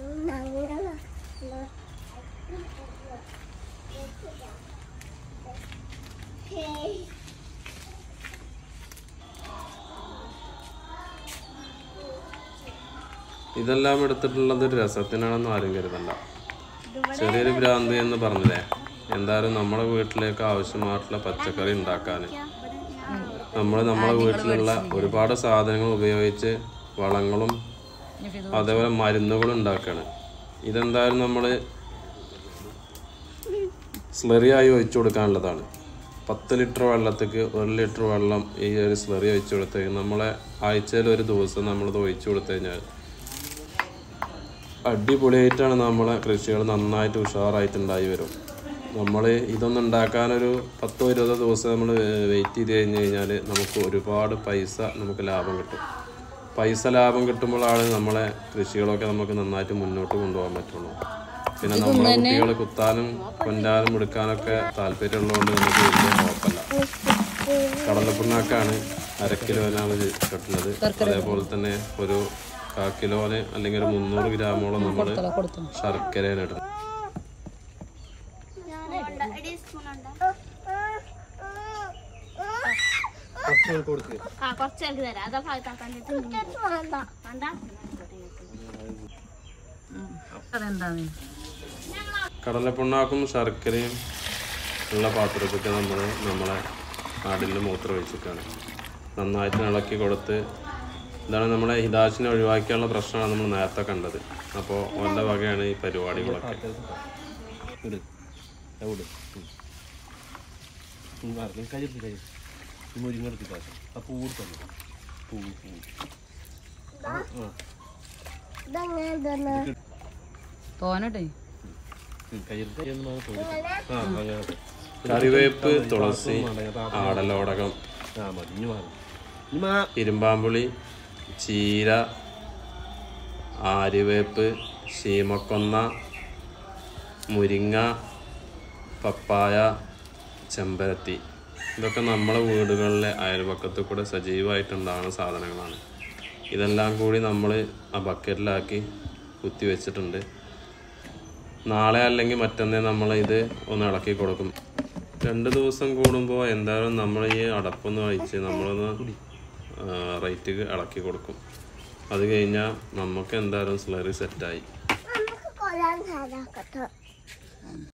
ഇതെല്ലാം എടുത്തിട്ടുള്ളത് ഒരു രസത്തിനാണെന്ന് ആരും കരുതണ്ട ചെറിയൊരു ഭ്രാന്തി എന്ന് പറഞ്ഞില്ലേ എന്തായാലും നമ്മുടെ വീട്ടിലേക്ക് ആവശ്യമായിട്ടുള്ള പച്ചക്കറി ഉണ്ടാക്കാൻ നമ്മൾ നമ്മുടെ വീട്ടിലുള്ള ഒരുപാട് സാധനങ്ങൾ ഉപയോഗിച്ച് വളങ്ങളും അതേപോലെ മരുന്നുകളും ഉണ്ടാക്കുകയാണ് ഇതെന്തായാലും നമ്മൾ സ്ലറി ആയി ഒഴിച്ചു കൊടുക്കാനുള്ളതാണ് പത്ത് ലിറ്റർ വെള്ളത്തേക്ക് ഒരു ലിറ്റർ വെള്ളം ഈ ഒരു സ്ലറി ഒഴിച്ചു കൊടുത്തു കഴിഞ്ഞാൽ നമ്മളെ ആഴ്ചയിൽ ഒരു ദിവസം നമ്മളിത് ഒഴിച്ചു കൊടുത്തു കഴിഞ്ഞാൽ അടിപൊളിയായിട്ടാണ് നമ്മളെ കൃഷികൾ നന്നായിട്ട് ഉഷാറായിട്ടുണ്ടായി വരും നമ്മൾ ഇതൊന്നും ഉണ്ടാക്കാനൊരു പത്തോ ഇരുപതോ ദിവസം നമ്മൾ വെയിറ്റ് ചെയ്ത് കഴിഞ്ഞ് കഴിഞ്ഞാൽ നമുക്ക് ഒരുപാട് പൈസ നമുക്ക് ലാഭം കിട്ടും പൈസ ലാഭം കിട്ടുമ്പോഴാണ് നമ്മളെ കൃഷികളൊക്കെ നമുക്ക് നന്നായിട്ട് മുന്നോട്ട് കൊണ്ടുപോകാൻ പറ്റുള്ളൂ പിന്നെ നമ്മളെ കുട്ടികൾ കുത്താനും കൊണ്ടാനും എടുക്കാനൊക്കെ താല്പര്യമുള്ളതുകൊണ്ട് നമുക്ക് വലിയ കുഴപ്പമില്ല കടലപ്പിണ്ണാക്കാണ് അര കിലോനാണ് ഇത് കിട്ടുന്നത് അതേപോലെ തന്നെ ഒരു കാ കിലോന് അല്ലെങ്കിൽ ഒരു മുന്നൂറ് ഗ്രാമോളം നമ്മൾ ശർക്കരയാണ് ഇടുന്നത് ആ കുറച്ച് എനിക്ക് തരാം അതാ ഭാഗത്താക്കാൻ വേണ്ട അതെന്താണ് കടലപ്പിണ്ണാക്കും ശർക്കരയും ഉള്ള പാത്രത്തിൽ നമ്മൾ നമ്മളെ ആടിൽ മൂത്രം ഒഴിച്ചിട്ടാണ് നന്നായിട്ട് ഇളക്കി കൊടുത്ത് ഇതാണ് നമ്മളെ ഹിതാശിനെ ഒഴിവാക്കിയുള്ള പ്രശ്നമാണ് നമ്മൾ നേരത്തെ കണ്ടത് അപ്പോൾ ഓൻ്റെ വകയാണ് ഈ പരിപാടികളൊക്കെ ഇട് എവിടെ കയ്യെടുത്ത് കയ്യിൽ മുരിങ്ങെടുത്ത് കാശ് ആ പൂ കൊടുത്തു പൂ പൂ തോനട്ടെ കയ്യെടുത്ത് കയ്യെന്ന് ആ അങ്ങനെ കറിവേപ്പ് തുളസി ആടലോടകം ആ മതി ഇനി മാറും ഇനി മാ ഇരുമ്പാമ്പുളി ചീര ആര്യവേപ്പ് ശീമക്കൊന്ന മുരിങ്ങ പപ്പായ ചെമ്പരത്തി ഇതൊക്കെ നമ്മളെ വീടുകളിലെ അയൽപക്കത്ത് കൂടെ സജീവമായിട്ടുണ്ടാകുന്ന സാധനങ്ങളാണ് ഇതെല്ലാം കൂടി നമ്മൾ ആ ബക്കറ്റിലാക്കി കുത്തി വെച്ചിട്ടുണ്ട് നാളെ അല്ലെങ്കിൽ മറ്റന്നേ നമ്മൾ ഇത് ഒന്ന് ഇളക്കി കൊടുക്കും രണ്ട് ദിവസം കൂടുമ്പോൾ എന്തായാലും നമ്മൾ ഈ അടപ്പൊന്ന് കഴിച്ച് നമ്മളൊന്ന് റേറ്റ് ഇളക്കി കൊടുക്കും അത് കഴിഞ്ഞാൽ നമുക്ക് എന്തായാലും സ്ലറി സെറ്റായി നമുക്ക് കൊല്ലാൻ സാധാക്കട്ടോ